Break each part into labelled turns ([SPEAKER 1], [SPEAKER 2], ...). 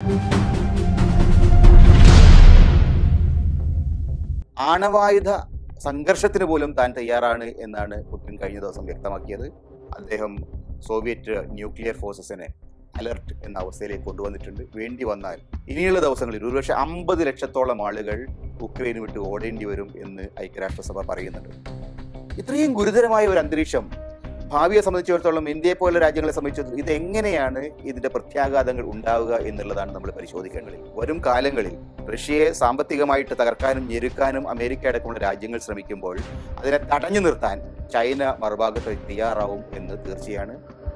[SPEAKER 1] ആണവായുധ സംഘർഷത്തിന് പോലും താൻ തയ്യാറാണ് എന്നാണ് പുടിൻ കഴിഞ്ഞ ദിവസം വ്യക്തമാക്കിയത് അദ്ദേഹം സോവിയറ്റ് ന്യൂക്ലിയർ ഫോഴ്സസിനെ അലർട്ട് എന്ന അവസ്ഥയിലേക്ക് കൊണ്ടുവന്നിട്ടുണ്ട് വേണ്ടി വന്നാൽ ഇനിയുള്ള ദിവസങ്ങളിൽ ഒരുപക്ഷെ അമ്പത് ലക്ഷത്തോളം ആളുകൾ ഉക്രൈന് വിട്ട് ഓടേണ്ടി വരും എന്ന് ഐക്യരാഷ്ട്രസഭ പറയുന്നുണ്ട് ഇത്രയും ഗുരുതരമായ ഒരു അന്തരീക്ഷം ഭാവിയെ സംബന്ധിച്ചിടത്തോളം ഇന്ത്യയെ പോലെ രാജ്യങ്ങളെ സംബന്ധിച്ചിടത്തോളം ഇത് എങ്ങനെയാണ് ഇതിന്റെ പ്രത്യാഘാതങ്ങൾ ഉണ്ടാവുക എന്നുള്ളതാണ് നമ്മൾ പരിശോധിക്കേണ്ടത് വരും കാലങ്ങളിൽ റഷ്യയെ സാമ്പത്തികമായിട്ട് തകർക്കാനും ഞെരുക്കാനും അമേരിക്ക അടക്കമുള്ള രാജ്യങ്ങൾ ശ്രമിക്കുമ്പോൾ അതിനെ തടഞ്ഞു നിർത്താൻ ചൈന മറുഭാഗത്ത് തയ്യാറാവും എന്ന് തീർച്ചയാണ്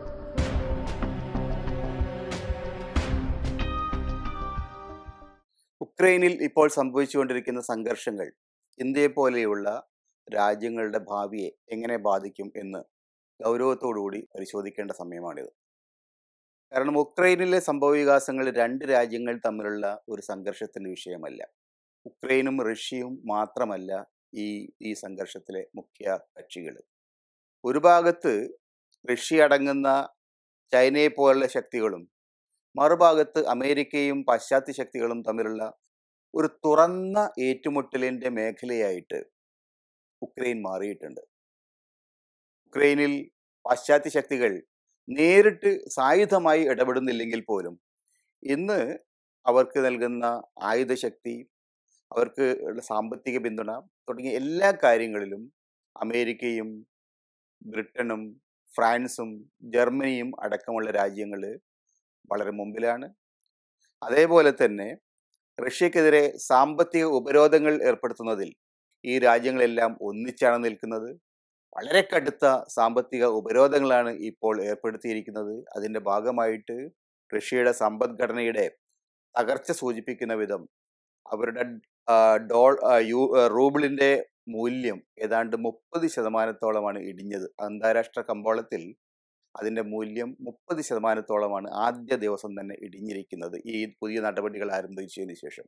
[SPEAKER 1] ഉക്രൈനിൽ ഇപ്പോൾ സംഭവിച്ചുകൊണ്ടിരിക്കുന്ന സംഘർഷങ്ങൾ ഇന്ത്യയെ പോലെയുള്ള രാജ്യങ്ങളുടെ ഭാവിയെ എങ്ങനെ ബാധിക്കും എന്ന് ഗൗരവത്തോടുകൂടി പരിശോധിക്കേണ്ട സമയമാണിത് കാരണം ഉക്രൈനിലെ സംഭവവികാസങ്ങൾ രണ്ട് രാജ്യങ്ങൾ തമ്മിലുള്ള ഒരു സംഘർഷത്തിന്റെ വിഷയമല്ല ഉക്രൈനും റഷ്യയും മാത്രമല്ല ഈ ഈ സംഘർഷത്തിലെ മുഖ്യ കക്ഷികൾ ഒരു ഭാഗത്ത് റഷ്യ അടങ്ങുന്ന ചൈനയെ പോലുള്ള ശക്തികളും മറുഭാഗത്ത് അമേരിക്കയും പാശ്ചാത്യ ശക്തികളും തമ്മിലുള്ള ഒരു തുറന്ന ഏറ്റുമുട്ടലിന്റെ മേഖലയായിട്ട് ഉക്രൈൻ മാറിയിട്ടുണ്ട് ഉക്രൈനിൽ പാശ്ചാത്യ ശക്തികൾ നേരിട്ട് സായുധമായി ഇടപെടുന്നില്ലെങ്കിൽ പോലും ഇന്ന് അവർക്ക് നൽകുന്ന ആയുധശക്തി അവർക്ക് ഉള്ള സാമ്പത്തിക പിന്തുണ തുടങ്ങിയ എല്ലാ കാര്യങ്ങളിലും അമേരിക്കയും ബ്രിട്ടനും ഫ്രാൻസും ജർമ്മനിയും അടക്കമുള്ള രാജ്യങ്ങൾ വളരെ മുമ്പിലാണ് അതേപോലെ തന്നെ റഷ്യക്കെതിരെ സാമ്പത്തിക ഉപരോധങ്ങൾ ഏർപ്പെടുത്തുന്നതിൽ ഈ രാജ്യങ്ങളെല്ലാം ഒന്നിച്ചാണ് നിൽക്കുന്നത് വളരെ കടുത്ത സാമ്പത്തിക ഉപരോധങ്ങളാണ് ഇപ്പോൾ ഏർപ്പെടുത്തിയിരിക്കുന്നത് അതിന്റെ ഭാഗമായിട്ട് റഷ്യയുടെ സമ്പദ്ഘടനയുടെ തകർച്ച സൂചിപ്പിക്കുന്ന വിധം അവരുടെ ആ, ഡോൾ ആ, യു ആ, റൂബിളിന്റെ മൂല്യം ഏതാണ്ട് മുപ്പത് ശതമാനത്തോളമാണ് ഇടിഞ്ഞത് അന്താരാഷ്ട്ര കമ്പോളത്തിൽ അതിന്റെ മൂല്യം മുപ്പത് ശതമാനത്തോളമാണ് ആദ്യ ദിവസം തന്നെ ഇടിഞ്ഞിരിക്കുന്നത് ഈ പുതിയ നടപടികൾ ആരംഭിച്ചതിന് ശേഷം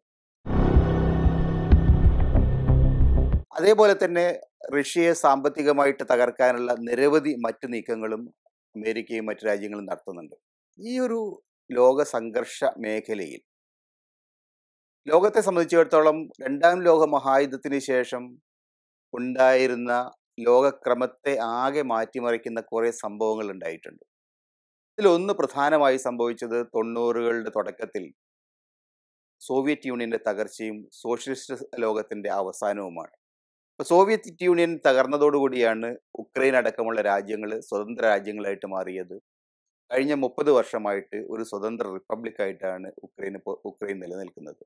[SPEAKER 1] അതേപോലെ തന്നെ റഷ്യയെ സാമ്പത്തികമായിട്ട് തകർക്കാനുള്ള നിരവധി മറ്റു നീക്കങ്ങളും അമേരിക്കയും മറ്റു രാജ്യങ്ങളും നടത്തുന്നുണ്ട് ഈ ഒരു ലോക സംഘർഷ മേഖലയിൽ ലോകത്തെ സംബന്ധിച്ചിടത്തോളം രണ്ടാം ലോക മഹായുദ്ധത്തിന് ശേഷം ഉണ്ടായിരുന്ന ലോകക്രമത്തെ ആകെ മാറ്റിമറിക്കുന്ന കുറെ സംഭവങ്ങൾ ഉണ്ടായിട്ടുണ്ട് ഇതിലൊന്ന് പ്രധാനമായി സംഭവിച്ചത് തൊണ്ണൂറുകളുടെ തുടക്കത്തിൽ സോവിയറ്റ് യൂണിയന്റെ തകർച്ചയും സോഷ്യലിസ്റ്റ് ലോകത്തിന്റെ അവസാനവുമാണ് ഇപ്പൊ സോവിയറ്റ് യൂണിയൻ തകർന്നതോടുകൂടിയാണ് ഉക്രൈൻ അടക്കമുള്ള രാജ്യങ്ങൾ സ്വതന്ത്ര രാജ്യങ്ങളായിട്ട് മാറിയത് കഴിഞ്ഞ മുപ്പത് വർഷമായിട്ട് ഒരു സ്വതന്ത്ര റിപ്പബ്ലിക് ആയിട്ടാണ് ഉക്രൈൻ ഇപ്പോ- ഉക്രൈൻ നിലനിൽക്കുന്നത്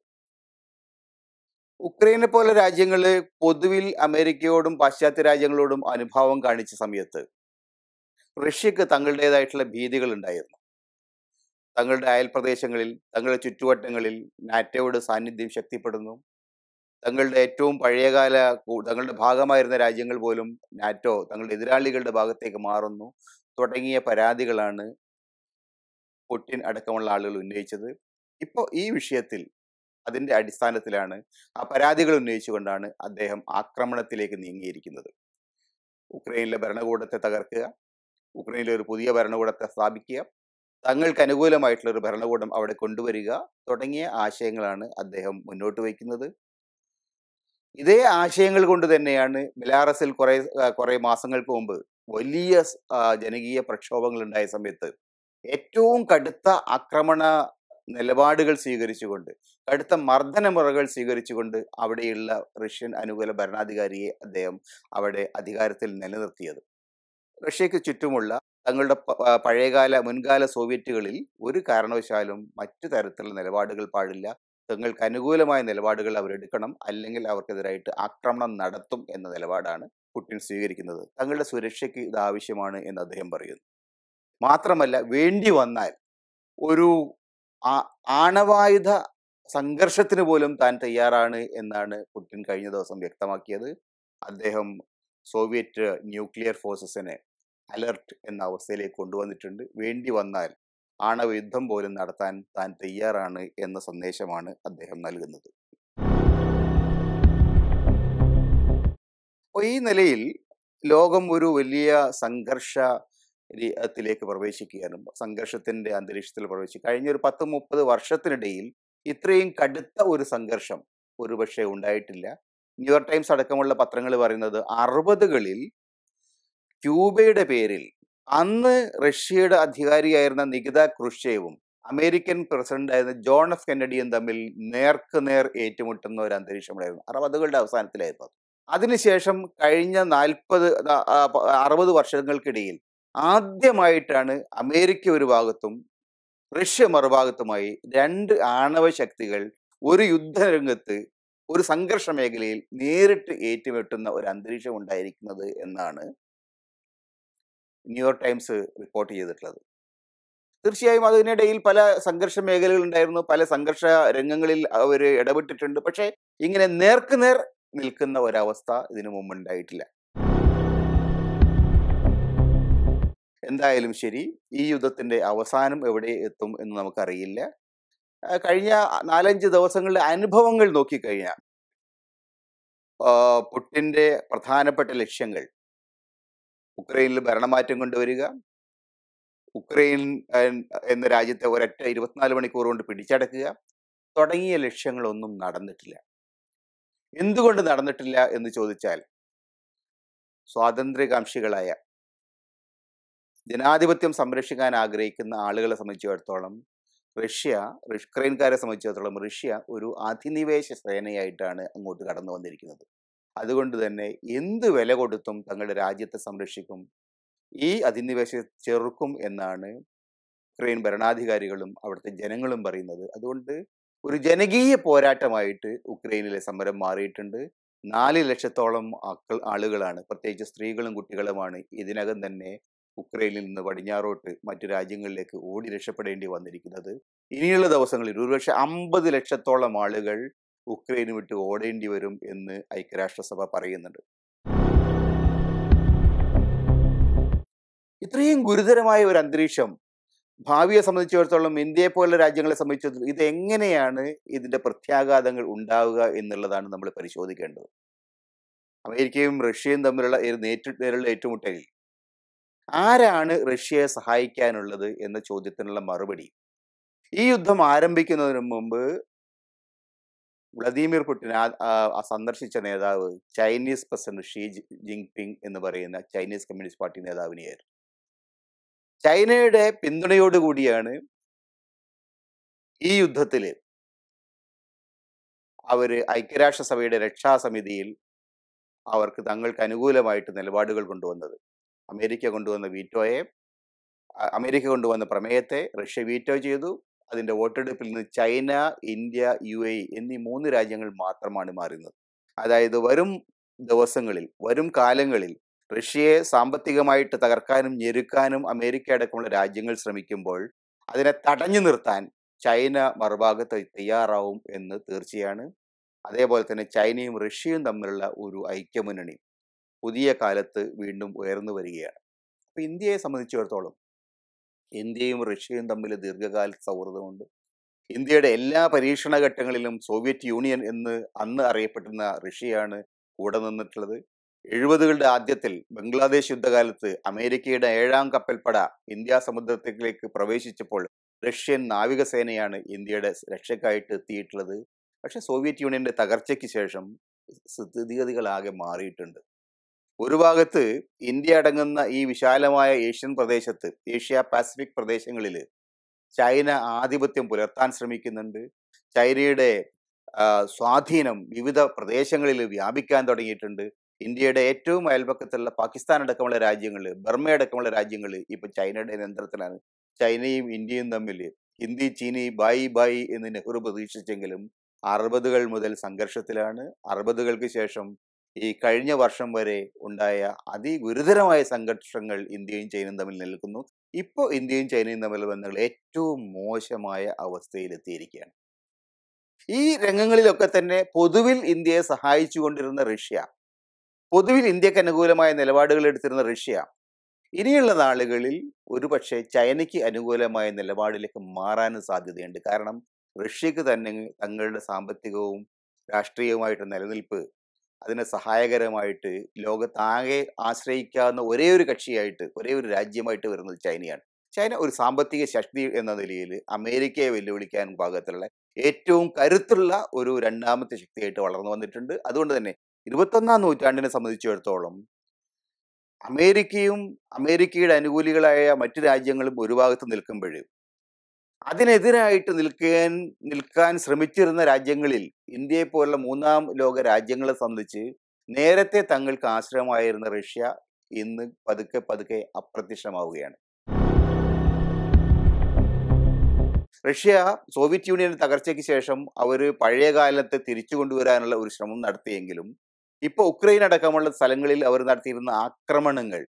[SPEAKER 1] ഉക്രൈനെ പോലെ രാജ്യങ്ങൾ പൊതുവിൽ അമേരിക്കയോടും പാശ്ചാത്യ രാജ്യങ്ങളോടും അനുഭാവം കാണിച്ച സമയത്ത് റഷ്യക്ക് തങ്ങളുടേതായിട്ടുള്ള ഭീതികൾ ഉണ്ടായിരുന്നു തങ്ങളുടെ അയൽപ്രദേശങ്ങളിൽ തങ്ങളുടെ ചുറ്റുവട്ടങ്ങളിൽ നാറ്റോയുടെ സാന്നിധ്യം ശക്തിപ്പെടുന്നു തങ്ങളുടെ ഏറ്റവും പഴയകാല കൂ- തങ്ങളുടെ ഭാഗമായിരുന്ന രാജ്യങ്ങൾ പോലും നാറ്റോ തങ്ങളുടെ എതിരാളികളുടെ ഭാഗത്തേക്ക് മാറുന്നു തുടങ്ങിയ പരാതികളാണ് പുടിൻ അടക്കമുള്ള ആളുകൾ ഉന്നയിച്ചത് ഇപ്പോൾ ഈ വിഷയത്തിൽ അതിന്റെ അടിസ്ഥാനത്തിലാണ് ആ പരാതികൾ ഉന്നയിച്ചുകൊണ്ടാണ് അദ്ദേഹം ആക്രമണത്തിലേക്ക് നീങ്ങിയിരിക്കുന്നത് ഉക്രൈനിലെ ഭരണകൂടത്തെ തകർക്കുക ഉക്രൈനിലെ ഒരു പുതിയ ഭരണകൂടത്തെ സ്ഥാപിക്കുക തങ്ങൾക്ക് അനുകൂലമായിട്ടുള്ള ഒരു ഭരണകൂടം അവിടെ കൊണ്ടുവരിക തുടങ്ങിയ ആശയങ്ങളാണ് അദ്ദേഹം മുന്നോട്ട് വയ്ക്കുന്നത് ഇതേ ആശയങ്ങൾ കൊണ്ട് തന്നെയാണ് ബെലാറസിൽ കുറെ കുറെ മാസങ്ങൾക്ക് മുമ്പ് വലിയ സ്- ആ, ജനകീയ പ്രക്ഷോഭങ്ങൾ ഉണ്ടായ സമയത്ത് ഏറ്റവും കടുത്ത ആക്രമണ നിലപാടുകൾ സ്വീകരിച്ചുകൊണ്ട് കടുത്ത മർദ്ദനമുറകൾ സ്വീകരിച്ചുകൊണ്ട് അവിടെയുള്ള റഷ്യൻ അനുകൂല ഭരണാധികാരിയെ അദ്ദേഹം അവിടെ അധികാരത്തിൽ നിലനിർത്തിയത് റഷ്യക്ക് ചുറ്റുമുള്ള തങ്ങളുടെ പ- ആ, പഴയകാല മുൻകാല സോവിയറ്റുകളിൽ ഒരു കാരണവശാലും മറ്റു തരത്തിലുള്ള നിലപാടുകൾ പാടില്ല തങ്ങൾക്ക് അനുകൂലമായ നിലപാടുകൾ അവരെടുക്കണം അല്ലെങ്കിൽ അവർക്കെതിരായിട്ട് ആക്രമണം നടത്തും എന്ന നിലപാടാണ് പുടിൻ സ്വീകരിക്കുന്നത് തങ്ങളുടെ സുരക്ഷയ്ക്ക് ഇത് ആവശ്യമാണ് എന്ന് അദ്ദേഹം പറയുന്നു മാത്രമല്ല വേണ്ടി വന്നാൽ ഒരു ആ- ആണവായുധ സംഘർഷത്തിന് പോലും താൻ തയ്യാറാണ് എന്നാണ് പുടിൻ കഴിഞ്ഞ ദിവസം വ്യക്തമാക്കിയത് അദ്ദേഹം സോവിയറ്റ് ന്യൂക്ലിയർ ഫോഴ്സസിനെ അലർട്ട് എന്ന അവസ്ഥയിലേക്ക് കൊണ്ടുവന്നിട്ടുണ്ട് വേണ്ടി വന്നാൽ ആണവ യുദ്ധം പോലും നടത്താൻ താൻ തയ്യാറാണ് എന്ന സന്ദേശമാണ് അദ്ദേഹം നൽകുന്നത് അപ്പോൾ ഈ നിലയിൽ ലോകം ഒരു വലിയ സംഘർഷ ത്തിലേക്ക് പ്രവേശിക്കുകയാണ് സംഘർഷത്തിന്റെ അന്തരീക്ഷത്തിൽ പ്രവേശിച്ചു കഴിഞ്ഞ ഒരു പത്ത് മുപ്പത് വർഷത്തിനിടയിൽ ഇത്രയും കടുത്ത ഒരു സംഘർഷം ഒരുപക്ഷെ ഉണ്ടായിട്ടില്ല ന്യൂയോർക്ക് ടൈംസ് അടക്കമുള്ള പത്രങ്ങൾ പറയുന്നത് അറുപതുകളിൽ ക്യൂബയുടെ പേരിൽ അന്ന് റഷ്യയുടെ അധികാരിയായിരുന്ന നികിത ക്രുഷേവും അമേരിക്കൻ പ്രസിഡന്റ് ആയിരുന്ന ജോൺ എഫ് കെന്നഡിയും തമ്മിൽ നേർക്ക് നേർ ഏറ്റുമുട്ടുന്ന ഒരു അന്തരീക്ഷമായിരുന്നു അറുപതുകളുടെ അവസാനത്തിലായിരുന്നു അത്. അതിനുശേഷം കഴിഞ്ഞ നാൽപ്പത് അറുപത് വർഷങ്ങൾക്കിടയിൽ ആദ്യമായിട്ടാണ് അമേരിക്ക ഒരു ഭാഗത്തും റഷ്യ മറുഭാഗത്തുമായി രണ്ട് ആണവ ശക്തികൾ ഒരു യുദ്ധരംഗത്ത് ഒരു സംഘർഷ മേഖലയിൽ നേരിട്ട് ഏറ്റുമുട്ടുന്ന ഒരു അന്തരീക്ഷം ഉണ്ടായിരിക്കുന്നത് എന്നാണ് ന്യൂയോർക്ക് ടൈംസ് റിപ്പോർട്ട് ചെയ്തിട്ടുള്ളത് തീർച്ചയായും അതിനിടയിൽ പല സംഘർഷ മേഖലകൾ ഉണ്ടായിരുന്നു പല സംഘർഷ രംഗങ്ങളിൽ അവർ ഇടപെട്ടിട്ടുണ്ട് പക്ഷേ ഇങ്ങനെ നേർക്ക് നേർ നിൽക്കുന്ന ഒരവസ്ഥ ഇതിനു മുമ്പ് ഉണ്ടായിട്ടില്ല എന്തായാലും ശരി ഈ യുദ്ധത്തിന്റെ അവസാനം എവിടെ എത്തും എന്ന് നമുക്കറിയില്ല ആ, കഴിഞ്ഞ നാലഞ്ച് ദിവസങ്ങളിലെ അനുഭവങ്ങൾ നോക്കിക്കഴിഞ്ഞാൽ ആ, പുട്ടിന്റെ പ്രധാനപ്പെട്ട ലക്ഷ്യങ്ങൾ ഉക്രൈനിൽ ഭരണമാറ്റം കൊണ്ടുവരിക ഉക്രൈൻ ആ, എന്ന രാജ്യത്തെ ഒരൊറ്റ ഇരുപത്തിനാല് മണിക്കൂർ കൊണ്ട് പിടിച്ചടക്കുക തുടങ്ങിയ ലക്ഷ്യങ്ങളൊന്നും നടന്നിട്ടില്ല എന്തുകൊണ്ട് നടന്നിട്ടില്ല എന്ന് ചോദിച്ചാൽ സ്വാതന്ത്ര്യകാംക്ഷികളായ ജനാധിപത്യം സംരക്ഷിക്കാൻ ആഗ്രഹിക്കുന്ന ആളുകളെ സംബന്ധിച്ചിടത്തോളം റഷ്യ ഉക്രൈൻകാരെ സംബന്ധിച്ചിടത്തോളം റഷ്യ ഒരു അധിനിവേശ സേനയായിട്ടാണ് അങ്ങോട്ട് കടന്നു വന്നിരിക്കുന്നത് അതുകൊണ്ട് തന്നെ എന്ത് വില കൊടുത്തും തങ്ങളുടെ രാജ്യത്തെ സംരക്ഷിക്കും ഈ അധിനിവേശ ചെറുക്കും എന്നാണ് ഉക്രൈൻ ഭരണാധികാരികളും അവിടുത്തെ ജനങ്ങളും പറയുന്നത് അതുകൊണ്ട് ഒരു ജനകീയ പോരാട്ടമായിട്ട് ഉക്രൈനിലെ സമരം മാറിയിട്ടുണ്ട് നാല് ലക്ഷത്തോളം ആക്കൾ ആളുകളാണ് പ്രത്യേകിച്ച് സ്ത്രീകളും കുട്ടികളുമാണ് ഇതിനകം തന്നെ ഉക്രൈനിൽ നിന്ന് പടിഞ്ഞാറോട്ട് മറ്റു രാജ്യങ്ങളിലേക്ക് ഓടി രക്ഷപ്പെടേണ്ടി വന്നിരിക്കുന്നത് ഇനിയുള്ള ദിവസങ്ങളിൽ ഒരുപക്ഷെ അമ്പത് ലക്ഷത്തോളം ആളുകൾ ഉക്രൈന് വിട്ട് ഓടേണ്ടി വരും എന്ന് ഐക്യരാഷ്ട്രസഭ പറയുന്നുണ്ട് ഇത്രയും ഗുരുതരമായ ഒരു അന്തരീക്ഷം ഭാവിയെ സംബന്ധിച്ചിടത്തോളം ഇന്ത്യയെ പോലുള്ള രാജ്യങ്ങളെ സംബന്ധിച്ചിടത്തോളം ഇത് എങ്ങനെയാണ് ഇതിന്റെ പ്രത്യാഘാതങ്ങൾ ഉണ്ടാവുക എന്നുള്ളതാണ് നമ്മൾ പരിശോധിക്കേണ്ടത് അമേരിക്കയും റഷ്യയും തമ്മിലുള്ള ഒരു നേരിട്ടുള്ള ഏറ്റുമുട്ടലിൽ ആരാണ് റഷ്യയെ സഹായിക്കാനുള്ളത് എന്ന ചോദ്യത്തിനുള്ള മറുപടി ഈ യുദ്ധം ആരംഭിക്കുന്നതിന് മുമ്പ് വ്ളാദിമിർ പുടിൻ ആ- ആ- ആ സന്ദർശിച്ച നേതാവ് ചൈനീസ് പ്രസിഡന്റ് ഷീ ജി- ജിൻപിങ് എന്ന് പറയുന്ന ചൈനീസ് കമ്മ്യൂണിസ്റ്റ് പാർട്ടി നേതാവിനെയായിരുന്നു ചൈനയുടെ പിന്തുണയോടുകൂടിയാണ് ഈ യുദ്ധത്തില് അവര് ഐക്യരാഷ്ട്രസഭയുടെ രക്ഷാസമിതിയിൽ അവർക്ക് തങ്ങൾക്ക് അനുകൂലമായിട്ട് നിലപാടുകൾ കൊണ്ടുവന്നത് അമേരിക്ക കൊണ്ടുവന്ന വീറ്റോയെ അ- അമേരിക്ക കൊണ്ടുവന്ന പ്രമേയത്തെ റഷ്യ വീറ്റോ ചെയ്തു അതിന്റെ വോട്ടെടുപ്പിൽ നിന്ന് ചൈന ഇന്ത്യ യു എ എന്നീ മൂന്ന് രാജ്യങ്ങൾ മാത്രമാണ് മാറുന്നത് അതായത് വരും ദിവസങ്ങളിൽ വരും കാലങ്ങളിൽ റഷ്യയെ സാമ്പത്തികമായിട്ട് തകർക്കാനും ഞെരുക്കാനും അമേരിക്ക അടക്കമുള്ള രാജ്യങ്ങൾ ശ്രമിക്കുമ്പോൾ അതിനെ തടഞ്ഞു നിർത്താൻ ചൈന മറുഭാഗത്ത് തയ്യാറാവും എന്ന് തീർച്ചയാണ് അതേപോലെ തന്നെ ചൈനയും റഷ്യയും തമ്മിലുള്ള ഒരു ഐക്യമുന്നണി പുതിയ കാലത്ത് വീണ്ടും ഉയർന്നു വരികയാണ് അപ്പൊ ഇന്ത്യയെ സംബന്ധിച്ചിടത്തോളം ഇന്ത്യയും റഷ്യയും തമ്മിൽ ദീർഘകാല സൗഹൃദമുണ്ട് ഇന്ത്യയുടെ എല്ലാ പരീക്ഷണ ഘട്ടങ്ങളിലും സോവിയറ്റ് യൂണിയൻ എന്ന് അന്ന് അറിയപ്പെട്ടിരുന്ന റഷ്യയാണ് കൂടെ നിന്നിട്ടുള്ളത് എഴുപതുകളുടെ ആദ്യത്തിൽ ബംഗ്ലാദേശ് യുദ്ധകാലത്ത് അമേരിക്കയുടെ ഏഴാം കപ്പൽപ്പട ഇന്ത്യ സമുദ്രത്തിലേക്ക് പ്രവേശിച്ചപ്പോൾ റഷ്യൻ നാവികസേനയാണ് ഇന്ത്യയുടെ രക്ഷയ്ക്കായിട്ട് എത്തിയിട്ടുള്ളത് പക്ഷെ സോവിയറ്റ് യൂണിയന്റെ തകർച്ചയ്ക്ക് ശേഷം സ്ഥിതിഗതികളാകെ മാറിയിട്ടുണ്ട് ഒരു ഭാഗത്ത് ഇന്ത്യ അടങ്ങുന്ന ഈ വിശാലമായ ഏഷ്യൻ പ്രദേശത്ത് ഏഷ്യ പാസിഫിക് പ്രദേശങ്ങളിൽ ചൈന ആധിപത്യം പുലർത്താൻ ശ്രമിക്കുന്നുണ്ട് ചൈനയുടെ ആ, സ്വാധീനം വിവിധ പ്രദേശങ്ങളിൽ വ്യാപിക്കാൻ തുടങ്ങിയിട്ടുണ്ട് ഇന്ത്യയുടെ ഏറ്റവും അയൽപക്കത്തുള്ള പാകിസ്ഥാൻ അടക്കമുള്ള രാജ്യങ്ങൾ ബർമ അടക്കമുള്ള രാജ്യങ്ങൾ ഇപ്പൊ ചൈനയുടെ നിയന്ത്രണത്തിലാണ് ചൈനയും ഇന്ത്യയും തമ്മിൽ ഹിന്ദി ചീനി ബായി ബായി എന്ന് നെഹ്റു പ്രതീക്ഷിച്ചെങ്കിലും അറുപതുകൾ മുതൽ സംഘർഷത്തിലാണ് അറുപതുകൾക്ക് ശേഷം ഈ കഴിഞ്ഞ വർഷം വരെ ഉണ്ടായ അതിഗുരുതരമായ സംഘർഷങ്ങൾ ഇന്ത്യയും ചൈനയും തമ്മിൽ നിൽക്കുന്നു ഇപ്പോൾ ഇന്ത്യയും ചൈനയും തമ്മിലുള്ള ബന്ധങ്ങൾ ഏറ്റവും മോശമായ അവസ്ഥയിലെത്തിയിരിക്കുകയാണ് ഈ രംഗങ്ങളിലൊക്കെ തന്നെ പൊതുവിൽ ഇന്ത്യയെ സഹായിച്ചുകൊണ്ടിരുന്ന റഷ്യ പൊതുവിൽ ഇന്ത്യക്ക് അനുകൂലമായ നിലപാടുകൾ എടുത്തിരുന്ന റഷ്യ ഇനിയുള്ള നാളുകളിൽ ഒരുപക്ഷെ ചൈനയ്ക്ക് അനുകൂലമായ നിലപാടിലേക്ക് മാറാനും സാധ്യതയുണ്ട് കാരണം റഷ്യക്ക് തന്നെ തങ്ങളുടെ സാമ്പത്തികവും രാഷ്ട്രീയവുമായിട്ട് നിലനിൽപ്പ് അതിന് സഹായകരമായിട്ട് ലോകത്താകെ ആശ്രയിക്കാവുന്ന ഒരേ ഒരു കക്ഷിയായിട്ട് ഒരേ ഒരു രാജ്യമായിട്ട് വരുന്നത് ചൈനയാണ് ചൈന ഒരു സാമ്പത്തിക ശക്തി എന്ന നിലയിൽ അമേരിക്കയെ വെല്ലുവിളിക്കാൻ പാകത്തിലുള്ള ഏറ്റവും കരുത്തുള്ള ഒരു രണ്ടാമത്തെ ശക്തിയായിട്ട് വളർന്നു വന്നിട്ടുണ്ട് അതുകൊണ്ട് തന്നെ ഇരുപത്തൊന്നാം നൂറ്റാണ്ടിനെ സംബന്ധിച്ചിടത്തോളം അമേരിക്കയും അമേരിക്കയുടെ അനുകൂലികളായ മറ്റു രാജ്യങ്ങളും ഒരു ഭാഗത്ത് നിൽക്കുമ്പോൾ അതിനെതിരായിട്ട് നിൽക്കാൻ നിൽക്കാൻ ശ്രമിച്ചിരുന്ന രാജ്യങ്ങളിൽ ഇന്ത്യയെ പോലുള്ള മൂന്നാം ലോക രാജ്യങ്ങളെ സംബന്ധിച്ച് നേരത്തെ തങ്ങൾക്ക് ആശ്രയമായിരുന്ന റഷ്യ ഇന്ന് പതുക്കെ പതുക്കെ അപ്രത്യക്ഷമാവുകയാണ് റഷ്യ സോവിയറ്റ് യൂണിയൻ തകർച്ചയ്ക്ക് ശേഷം അവർ പഴയ കാലത്തെ തിരിച്ചു കൊണ്ടുവരാനുള്ള ഒരു ശ്രമം നടത്തിയെങ്കിലും ഇപ്പൊ ഉക്രൈൻ അടക്കമുള്ള സ്ഥലങ്ങളിൽ അവർ നടത്തിയിരുന്ന ആക്രമണങ്ങൾ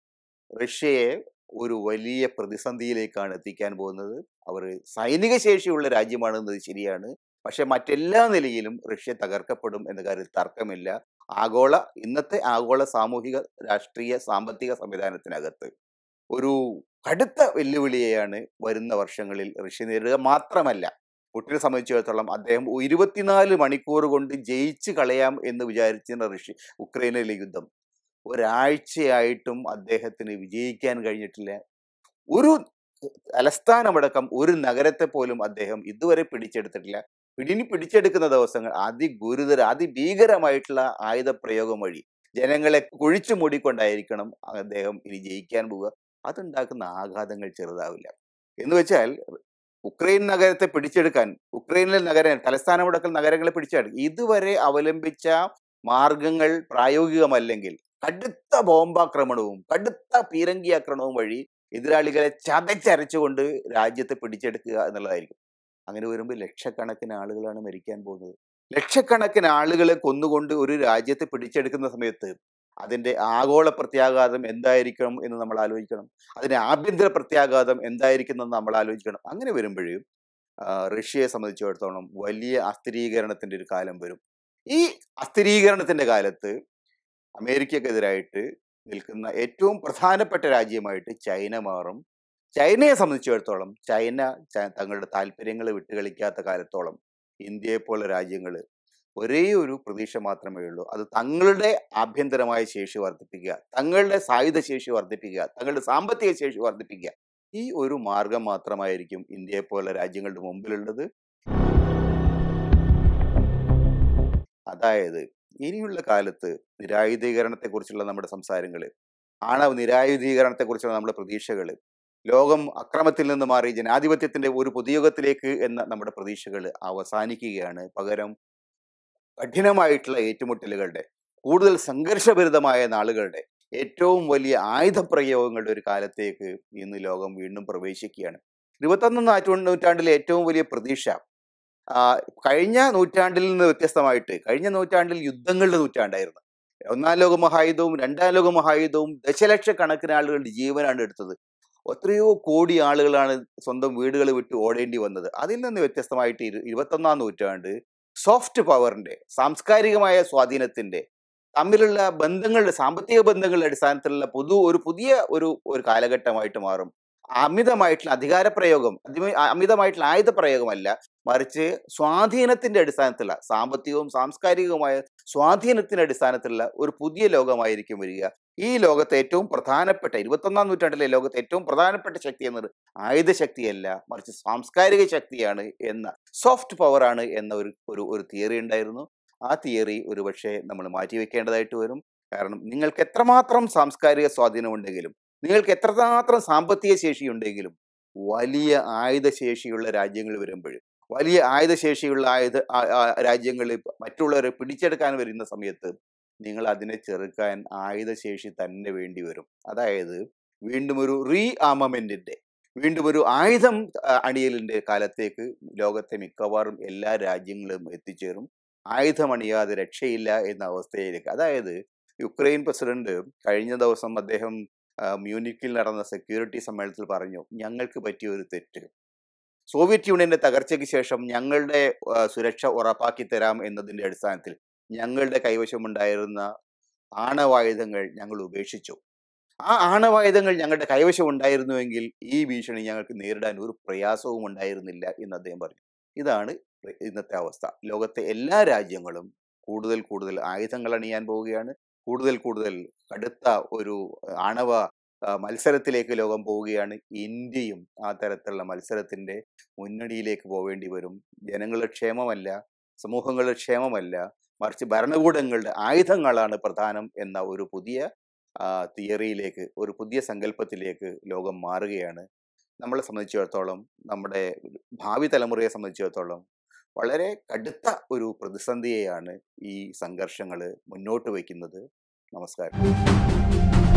[SPEAKER 1] റഷ്യയെ ഒരു വലിയ പ്രതിസന്ധിയിലേക്കാണ് എത്തിക്കാൻ പോകുന്നത് അവർ സൈനിക ശേഷിയുള്ള രാജ്യമാണെന്നത് ശരിയാണ് പക്ഷെ മറ്റെല്ലാ നിലയിലും റഷ്യ തകർക്കപ്പെടും എന്ന കാര്യത്തിൽ തർക്കമില്ല ആഗോള ഇന്നത്തെ ആഗോള സാമൂഹിക രാഷ്ട്രീയ സാമ്പത്തിക സംവിധാനത്തിനകത്ത് ഒരു കടുത്ത വെല്ലുവിളിയെയാണ് വരുന്ന വർഷങ്ങളിൽ റഷ്യ നേരിടുക മാത്രമല്ല പുട്ടിനെ സംബന്ധിച്ചിടത്തോളം അദ്ദേഹം ഇരുപത്തിനാല് മണിക്കൂർ കൊണ്ട് ജയിച്ചു കളയാം എന്ന് വിചാരിച്ചിരുന്ന റഷ്യ ഉക്രൈനിലെ യുദ്ധം ഒരാഴ്ചയായിട്ടും അദ്ദേഹത്തിന് വിജയിക്കാൻ കഴിഞ്ഞിട്ടില്ല ഒരു തലസ്ഥാനമടക്കം ഒരു നഗരത്തെ പോലും അദ്ദേഹം ഇതുവരെ പിടിച്ചെടുത്തിട്ടില്ല പിടിനി പിടിച്ചെടുക്കുന്ന ദിവസങ്ങൾ അതിഗുരുതര അതിഭീകരമായിട്ടുള്ള ആയുധപ്രയോഗം വഴി ജനങ്ങളെ കുഴിച്ചു മൂടിക്കൊണ്ടായിരിക്കണം അദ്ദേഹം ഇനി ജയിക്കാൻ പോവുക അതുണ്ടാക്കുന്ന ആഘാതങ്ങൾ ചെറുതാവില്ല എന്ന് വെച്ചാൽ ഉക്രൈൻ നഗരത്തെ പിടിച്ചെടുക്കാൻ ഉക്രൈനിലെ നഗരം തലസ്ഥാനമടക്കൽ നഗരങ്ങളെ പിടിച്ചെടുക്കും ഇതുവരെ അവലംബിച്ച മാർഗങ്ങൾ പ്രായോഗികമല്ലെങ്കിൽ കടുത്ത ബോംബാക്രമണവും കടുത്ത പീരങ്കി ആക്രമണവും വഴി എതിരാളികളെ ചതച്ചരച്ചുകൊണ്ട് രാജ്യത്തെ പിടിച്ചെടുക്കുക എന്നുള്ളതായിരിക്കും അങ്ങനെ വരുമ്പോൾ ലക്ഷക്കണക്കിന് ആളുകളാണ് മരിക്കാൻ പോകുന്നത് ലക്ഷക്കണക്കിന് ആളുകളെ കൊന്നുകൊണ്ട് ഒരു രാജ്യത്തെ പിടിച്ചെടുക്കുന്ന സമയത്ത് അതിന്റെ ആഗോള പ്രത്യാഘാതം എന്തായിരിക്കണം എന്ന് നമ്മൾ ആലോചിക്കണം അതിന്റെ ആഭ്യന്തര പ്രത്യാഘാതം എന്തായിരിക്കും എന്ന് നമ്മൾ ആലോചിക്കണം അങ്ങനെ വരുമ്പോഴും റഷ്യയെ സംബന്ധിച്ചിടത്തോളം വലിയ അസ്ഥിരീകരണത്തിന്റെ ഒരു കാലം വരും ഈ അസ്ഥിരീകരണത്തിന്റെ കാലത്ത് അമേരിക്കക്കെതിരായിട്ട് നിൽക്കുന്ന ഏറ്റവും പ്രധാനപ്പെട്ട രാജ്യമായിട്ട് ചൈന മാറും ചൈനയെ സംബന്ധിച്ചിടത്തോളം ചൈന തങ്ങളുടെ താല്പര്യങ്ങൾ വിട്ടുകളിക്കാത്ത കാലത്തോളം ഇന്ത്യയെ പോലെ രാജ്യങ്ങൾ ഒരേ ഒരു പ്രതീക്ഷ മാത്രമേ ഉള്ളൂ അത് തങ്ങളുടെ ആഭ്യന്തരമായ ശേഷി വർദ്ധിപ്പിക്കുക തങ്ങളുടെ സായുധ ശേഷി വർദ്ധിപ്പിക്കുക തങ്ങളുടെ സാമ്പത്തിക ശേഷി വർദ്ധിപ്പിക്കുക ഈ ഒരു മാർഗം മാത്രമായിരിക്കും ഇന്ത്യയെ പോലെ രാജ്യങ്ങളുടെ മുമ്പിലുള്ളത് അതായത് ഇനിയുള്ള കാലത്ത് നിരായുധീകരണത്തെക്കുറിച്ചുള്ള നമ്മുടെ സംസാരങ്ങൾ ആണവ നിരായുധീകരണത്തെക്കുറിച്ചുള്ള നമ്മുടെ പ്രതീക്ഷകൾ ലോകം അക്രമത്തിൽ നിന്ന് മാറി ജനാധിപത്യത്തിന്റെ ഒരു പൊതുയുഗത്തിലേക്ക് എന്ന നമ്മുടെ പ്രതീക്ഷകൾ അവസാനിക്കുകയാണ് പകരം കഠിനമായിട്ടുള്ള ഏറ്റുമുട്ടലുകളുടെ കൂടുതൽ സംഘർഷഭരിതമായ നാളുകളുടെ ഏറ്റവും വലിയ ആയുധപ്രയോഗങ്ങളുടെ ഒരു കാലത്തേക്ക് ഇന്ന് ലോകം വീണ്ടും പ്രവേശിക്കുകയാണ് ഇരുപത്തൊന്നാം നൂറ്റാണ്ടിലെ ഏറ്റവും വലിയ പ്രതീക്ഷ കഴിഞ്ഞ നൂറ്റാണ്ടിൽ നിന്ന് വ്യത്യസ്തമായിട്ട് കഴിഞ്ഞ നൂറ്റാണ്ടിൽ യുദ്ധങ്ങളുടെ നൂറ്റാണ്ടായിരുന്നു ഒന്നാം ലോക മഹായുധവും രണ്ടാം ലോക മഹായുധവും ദശലക്ഷക്കണക്കിന് ആളുകളുടെ ജീവനാണ് എടുത്തത് എത്രയോ കോടി ആളുകളാണ് സ്വന്തം വീടുകൾ വിട്ട് ഓടേണ്ടി വന്നത് അതിൽ നിന്ന് വ്യത്യസ്തമായിട്ട് ഇരു ഇരുപത്തൊന്നാം നൂറ്റാണ്ട് സോഫ്റ്റ് പവറിന്റെ സാംസ്കാരികമായ സ്വാധീനത്തിന്റെ തമ്മിലുള്ള ബന്ധങ്ങളുടെ സാമ്പത്തിക ബന്ധങ്ങളുടെ അടിസ്ഥാനത്തിലുള്ള പൊതു ഒരു പുതിയ ഒരു ഒരു കാലഘട്ടമായിട്ട് മാറും അമിതമായിട്ടുള്ള അധികാര പ്രയോഗം അമിതമായിട്ടുള്ള ആയുധ പ്രയോഗമല്ല മറിച്ച് സ്വാധീനത്തിന്റെ അടിസ്ഥാനത്തിലുള്ള സാമ്പത്തികവും സാംസ്കാരികവുമായ സ്വാധീനത്തിന്റെ അടിസ്ഥാനത്തിലുള്ള ഒരു പുതിയ ലോകമായിരിക്കും വരിക ഈ ലോകത്തെ ഏറ്റവും പ്രധാനപ്പെട്ട ഇരുപത്തൊന്നാം നൂറ്റാണ്ടിലെ ലോകത്തെ ഏറ്റവും പ്രധാനപ്പെട്ട ശക്തി എന്നത് ആയുധ ശക്തിയല്ല മറിച്ച് സാംസ്കാരിക ശക്തിയാണ് എന്ന സോഫ്റ്റ് പവർ ആണ് എന്ന ഒരു ഒരു ഒരു തിയറി ഉണ്ടായിരുന്നു ആ തിയറി ഒരുപക്ഷെ നമ്മൾ മാറ്റിവെക്കേണ്ടതായിട്ട് വരും കാരണം നിങ്ങൾക്ക് എത്രമാത്രം സാംസ്കാരിക സ്വാധീനമുണ്ടെങ്കിലും നിങ്ങൾക്ക് എത്രമാത്രം സാമ്പത്തിക ശേഷി ഉണ്ടെങ്കിലും വലിയ ആയുധശേഷിയുള്ള രാജ്യങ്ങൾ വരുമ്പോഴും വലിയ ആയുധശേഷിയുള്ള ആയുധ രാജ്യങ്ങൾ മറ്റുള്ളവരെ പിടിച്ചെടുക്കാൻ വരുന്ന സമയത്ത് നിങ്ങൾ അതിനെ ചെറുക്കാൻ ആയുധശേഷി തന്നെ വേണ്ടി വരും അതായത് വീണ്ടും ഒരു റീ ആർമമെന്റിന്റെ വീണ്ടും ഒരു ആയുധം അണിയലിന്റെ കാലത്തേക്ക് ലോകത്തെ മിക്കവാറും എല്ലാ രാജ്യങ്ങളും എത്തിച്ചേരും ആയുധമണിയാതെ രക്ഷയില്ല എന്ന അവസ്ഥയിലേക്ക് അതായത് യുക്രൈൻ പ്രസിഡന്റ് കഴിഞ്ഞ ദിവസം അദ്ദേഹം മ്യൂണിക്കിൽ നടന്ന സെക്യൂരിറ്റി സമ്മേളനത്തിൽ പറഞ്ഞു ഞങ്ങൾക്ക് പറ്റിയ ഒരു തെറ്റ് സോവിയറ്റ് യൂണിയന്റെ തകർച്ചയ്ക്ക് ശേഷം ഞങ്ങളുടെ സുരക്ഷ ഉറപ്പാക്കി തരാം എന്നതിന്റെ അടിസ്ഥാനത്തിൽ ഞങ്ങളുടെ കൈവശമുണ്ടായിരുന്ന ആണവായുധങ്ങൾ ഞങ്ങൾ ഉപേക്ഷിച്ചു ആ ആണവായുധങ്ങൾ ഞങ്ങളുടെ കൈവശം ഉണ്ടായിരുന്നുവെങ്കിൽ ഈ ഭീഷണി ഞങ്ങൾക്ക് നേരിടാൻ ഒരു പ്രയാസവും ഉണ്ടായിരുന്നില്ല എന്ന് അദ്ദേഹം പറഞ്ഞു ഇതാണ് ഇന്നത്തെ അവസ്ഥ ലോകത്തെ എല്ലാ രാജ്യങ്ങളും കൂടുതൽ കൂടുതൽ ആയുധങ്ങൾ അണിയാൻ പോവുകയാണ് കൂടുതൽ കൂടുതൽ കടുത്ത ഒരു ആണവ ആ, മത്സരത്തിലേക്ക് ലോകം പോവുകയാണ് ഇന്ത്യയും ആ തരത്തിലുള്ള മത്സരത്തിന്റെ മുന്നണിയിലേക്ക് പോവേണ്ടി വരും ജനങ്ങളുടെ ക്ഷേമമല്ല സമൂഹങ്ങളുടെ ക്ഷേമമല്ല മറിച്ച് ഭരണകൂടങ്ങളുടെ ആയുധങ്ങളാണ് പ്രധാനം എന്ന ഒരു പുതിയ ആ, തിയറിയിലേക്ക് ഒരു പുതിയ സങ്കല്പത്തിലേക്ക് ലോകം മാറുകയാണ് നമ്മളെ സംബന്ധിച്ചിടത്തോളം നമ്മുടെ ഭാവി തലമുറയെ സംബന്ധിച്ചിടത്തോളം വളരെ കടുത്ത ഒരു പ്രതിസന്ധിയെയാണ് ഈ സംഘർഷങ്ങൾ മുന്നോട്ട് വയ്ക്കുന്നത് നമസ്കാരം